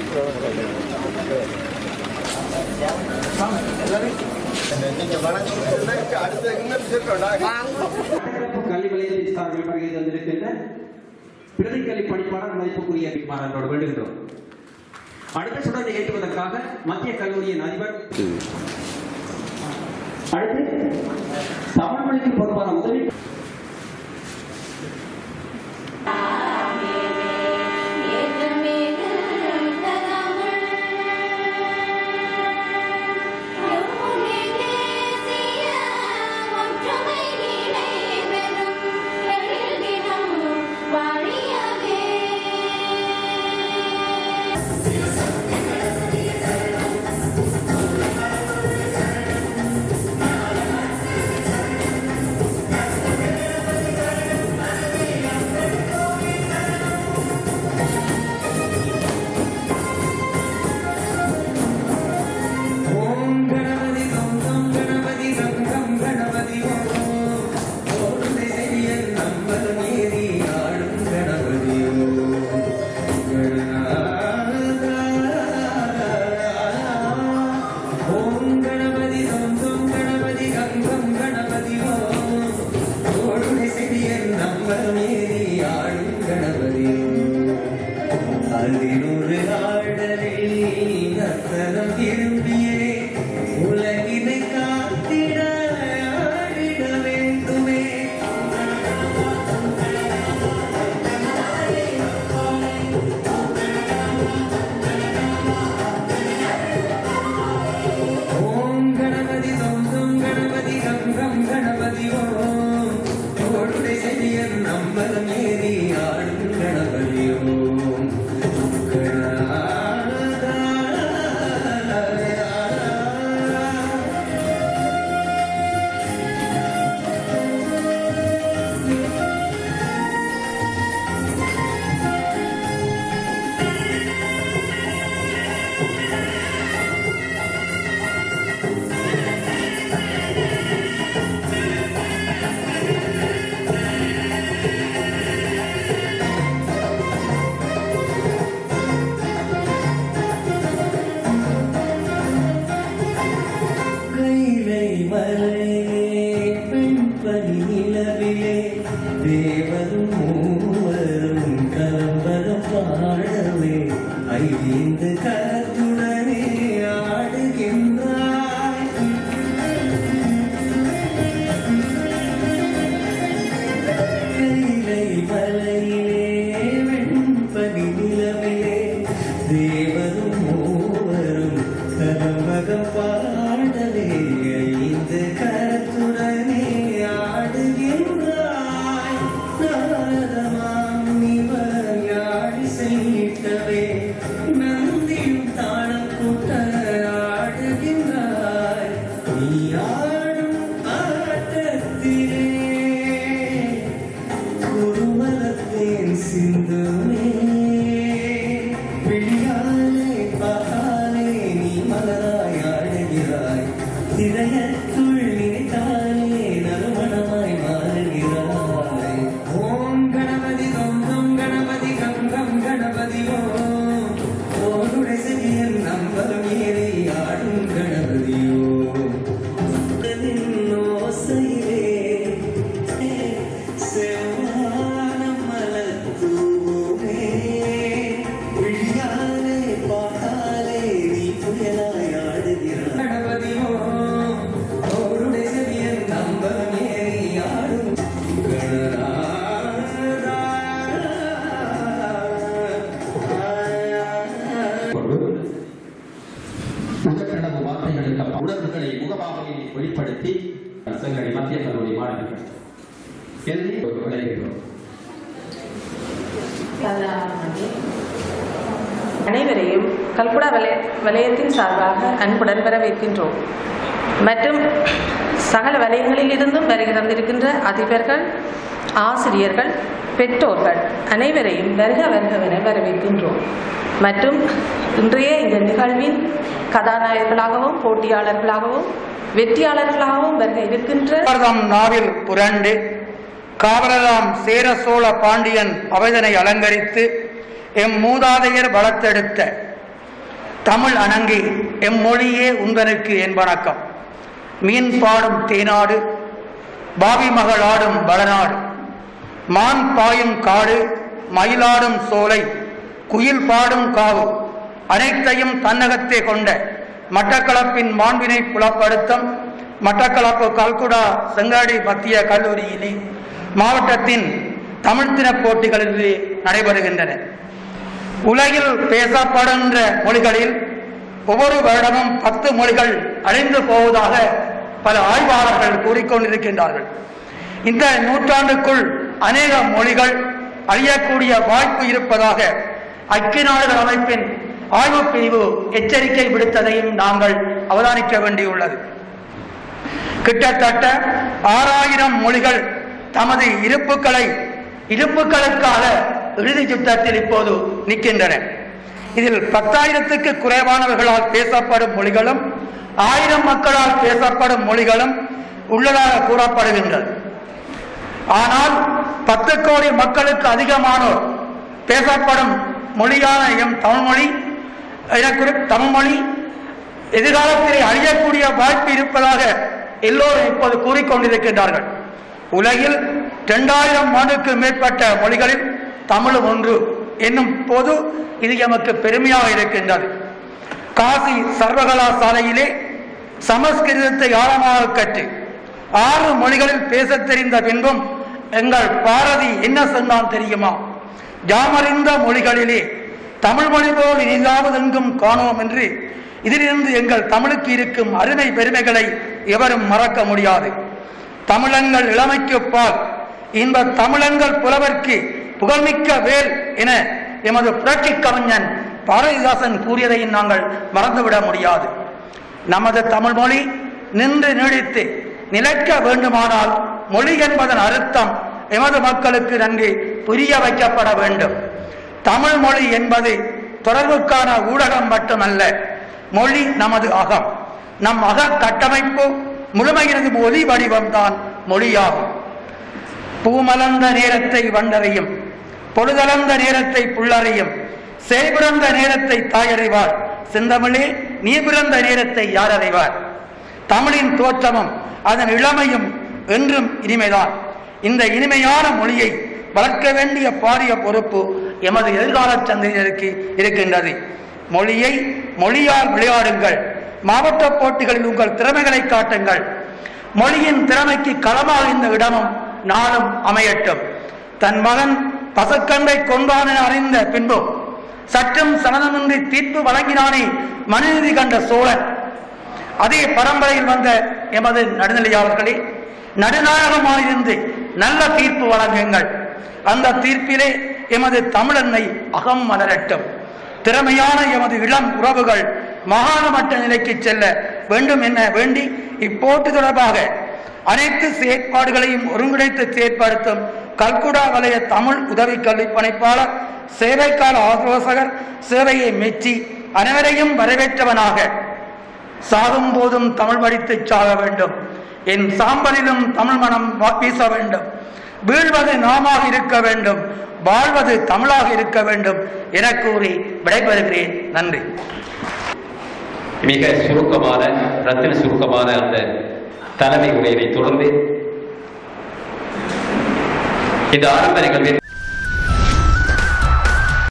கல்வி வலயத்தின் சார்பில் வருகை தந்திருக்கின்ற பிரதி கல்வி பணிப்பாளர் மதிப்புக்குரிய மாணவர்களோடு வேண்டுகிறோம் அடுத்த சுடரை ஏற்றுவதற்காக மத்திய கல்லூரியின் அதிபர் அடுத்து தமிழ் மொழிக்கு பொறுப்பான உதவி ஓம் கணபதி கங்கம் கணபதி கங்கம் கணபதி ஓம் ஓம் தேவியன் நம்பர் மீறி ஆடும் கணபதி ஓம் கணபதி கங்கம் கணபதி கங்கம் கணபதி ஓம் ஓம் தேவியன் நம்பர் மீறி ஆடும் கணபதி அதினொரு ஆடலில் நத்தனம் திரும்பியே உலகினை காத்திட ஆடிட வேண்டுமே ஓம் கணபதி தொங்கும் கணபதி கங்கம் கணபதி ஓம் ஓடுடை செடியன் நம்பர் மீறி ஆடும் கணபதி ஓம் கைலை மலையிலே பெண்பனி நிலவிலே தேவரும் மூவரும் கலம்பரம் பாடவே ஐந்து கரத்துடனே ஆடுகின்றாய் கைலை மலையிலே வெண்பனி நிலவிலே தேவரும் மூவரும் கலம்பகம் பாடவே ஐந்து கரத்துடனே ஆடுகின்றாய் நாரதமாம் இவர் யாழி செய்யிட்டவே நந்தியும் தாளம் கூட்ட ஆடுகின்றாய் நீ ஆடும் ஆட்டத்திலே குருமலத்தேன் சிந்துமே விழியாலே பாலே நீ மலராய் ஆடுகிறாய் திரையத்துள் நினைத்தாலே நறுமணமாய் மாறுகிறாய் ஓம் கணபதி தொங்கம் கணபதி கங்கம் கணபதி ஓம் ஓடுடை செவியன் நம்பர் மீறி ஆடும் கணபதி ஓம் ஓசையிலே செவ்வானம் மலர்த்தூவே விழியாலே பார்த்தாலே நீ புயலாய் ஆடுகிறாய் கணபதி ஓம் ஓருடைய செவியன் நம்பர் மேறி ஆடும் உடற்கடவு வார்த்தைகளுக்கு அப்பால் உணர்வுகளை முகபாவனையை வெளிப்படுத்தி சங்கடி மத்திய கல்லூரி மாணவர்கள் எழுதி விளைகிறோம் அனைவரையும் கல்குடா வலய வலயத்தின் சார்பாக அன்புடன் வரவேற்கின்றோம் மற்றும் சகல வலயங்களில் இருந்தும் வருகை தந்திருக்கின்ற அதிபர்கள் ஆசிரியர்கள் பெற்றோர்கள் அனைவரையும் வருக வருகவென வரவேற்கின்றோம் மற்றும் இன்றைய இந்த நிகழ்வின் கதாநாயகர்களாகவும் போட்டியாளர்களாகவும் வெற்றியாளர்களாகவும் வருகை இருக்கின்ற பாரதம் நாவில் புரண்டு காவலராம் சேர சோழ பாண்டியன் அவைதனை அலங்கரித்து எம் மூதாதையர் வளர்த்தெடுத்த தமிழ் அணங்கி எம்மொழியே உந்தனுக்கு என் வணக்கம் மீன் பாடும் தேனாடு பாவி மகள் ஆடும் வளநாடு மான் பாயும் காடு மயிலாடும் சோலை குயில் பாடும் காவு அனைத்தையும் தன்னகத்தே கொண்ட மட்டக்களப்பின் மாண்பினை புலப்படுத்தும் மட்டக்களப்பு கல்குடா செங்காடி மத்திய கல்லூரியிலே மாவட்டத்தின் தமிழ் தினப் போட்டிகளிலே நடைபெறுகின்றன உலகில் பேசப்படுகின்ற மொழிகளில் ஒவ்வொரு வருடமும் பத்து மொழிகள் அழிந்து போவதாக பல ஆய்வாளர்கள் கூறிக்கொண்டிருக்கின்றார்கள் இந்த நூற்றாண்டுக்குள் அநேக மொழிகள் அழியக்கூடிய வாய்ப்பு இருப்பதாக ஐக்கிய நாடுகள் அமைப்பின் ஆய்வு பிரிவு எச்சரிக்கை விடுத்ததையும் நாங்கள் அவதானிக்க வேண்டியுள்ளது கிட்டத்தட்ட ஆறாயிரம் மொழிகள் தமது இருப்புக்களை இருப்புக்களுக்காக இறுதி யுத்தத்தில் இப்போது நிற்கின்றன இதில் பத்தாயிரத்துக்கு குறைவானவர்களால் பேசப்படும் மொழிகளும் ஆயிரம் மக்களால் பேசப்படும் மொழிகளும் உள்ளதாக கூறப்படுகின்றது ஆனால் பத்து கோடி மக்களுக்கு அதிகமானோர் பேசப்படும் மொழியான எம் தமிழ்மொழி எனக்கு தமிழ்மொழி எதிர்காலத்திலே அழியக்கூடிய வாய்ப்பு இருப்பதாக எல்லோரும் இப்போது கூறிக்கொண்டிருக்கின்றார்கள் உலகில் இரண்டாயிரம் ஆண்டுக்கு மேற்பட்ட மொழிகளில் தமிழும் ஒன்று என்னும் போது இது எமக்கு பெருமையாக இருக்கின்றது காசி சர்வகலாசாலையிலே சமஸ்கிருதத்தை ஆழமாக கற்று ஆறு மொழிகளில் பேசத் தெரிந்த பின்பும் எங்கள் பாரதி என்ன சொன்னான் தெரியுமா யாமறிந்த மொழிகளிலே தமிழ் மொழி போல் இனிதாவது எங்கும் காணோம் என்று இதிலிருந்து எங்கள் தமிழுக்கு இருக்கும் அருமை பெருமைகளை எவரும் மறக்க முடியாது தமிழங்கள் இளமைக்கு பால் இன்ப தமிழங்கள் புலவர்க்கு புகழ்மிக்க வேல் என எமது புரட்சி கவிஞன் பாரதிதாசன் கூறியதையும் நாங்கள் மறந்துவிட முடியாது நமது தமிழ் மொழி நின்று நீடித்து நிலைக்க வேண்டுமானால் மொழி என்பதன் அர்த்தம் எமது மக்களுக்கு நன்கு புரிய வைக்கப்பட வேண்டும் தமிழ் மொழி என்பது தொடர்புக்கான ஊடகம் மட்டுமல்ல மொழி நமது அகம் நம் அக கட்டமைப்பு முழுமையினது ஒலி வடிவம்தான் மொழியாகும் பூமலர்ந்த நேரத்தை வண்டறியும் பொழுதளர்ந்த நேரத்தை புல்லறியும் சேபிறந்த நேரத்தை தாயறிவார் செந்தமிழே நீ பிறந்த நேரத்தை யார் அறிவார் தமிழின் தோற்றமும் அதன் இளமையும் என்றும் இனிமைதான் இந்த இனிமையான மொழியை வளர்க்க வேண்டிய பாரிய பொறுப்பு எமது எதிர்கால சந்ததியினருக்கு இருக்கின்றது மொழியை மொழியால் விளையாடுங்கள் மாவட்ட போட்டிகளில் உங்கள் திறமைகளை காட்டுங்கள் மொழியின் திறமைக்கு களமாக இந்த இடமும் நாளும் அமையட்டும் தன் மகன் பசக்கண்டை கொண்டான அறிந்த பின்பும் சற்றும் சனதமின்றி தீர்ப்பு வழங்கினானே மனுநீதி கண்ட சோழன் அதே பரம்பரையில் வந்த எமது நடுநிலையாளர்களே நடுநாயகமாயிருந்து நல்ல தீர்ப்பு வழங்குங்கள் அந்த தீர்ப்பிலே எமது தமிழன்னை அகம் மலரட்டும் திறமையான எமது இளம் உறவுகள் மாகாண மட்ட நிலைக்கு செல்ல வேண்டும் என வேண்டி இப்போட்டி தொடர்பாக அனைத்து செயற்பாடுகளையும் ஒருங்கிணைத்து செயற்படுத்தும் கல்குடா வலய தமிழ் உதவி கல்வி பணிப்பாளர் சேவைக்கால ஆலோசகர் சேவையை மெச்சி அனைவரையும் வரவேற்றவனாக சாகும் போதும் தமிழ் படித்து சாக வேண்டும் என் சாம்பலிலும் தமிழ் மனம் வா- வீச வேண்டும் வீழ்வது நாமாக இருக்க வேண்டும் வாழ்வது தமிழாக இருக்க வேண்டும் என கூறி விடைபெறுகிறேன் நன்றி மிக சுருக்கமான ரத்தின சுருக்கமான அந்த தலைமை உரையினை தொடர்ந்து இந்த ஆரம்ப நிகழ்வில்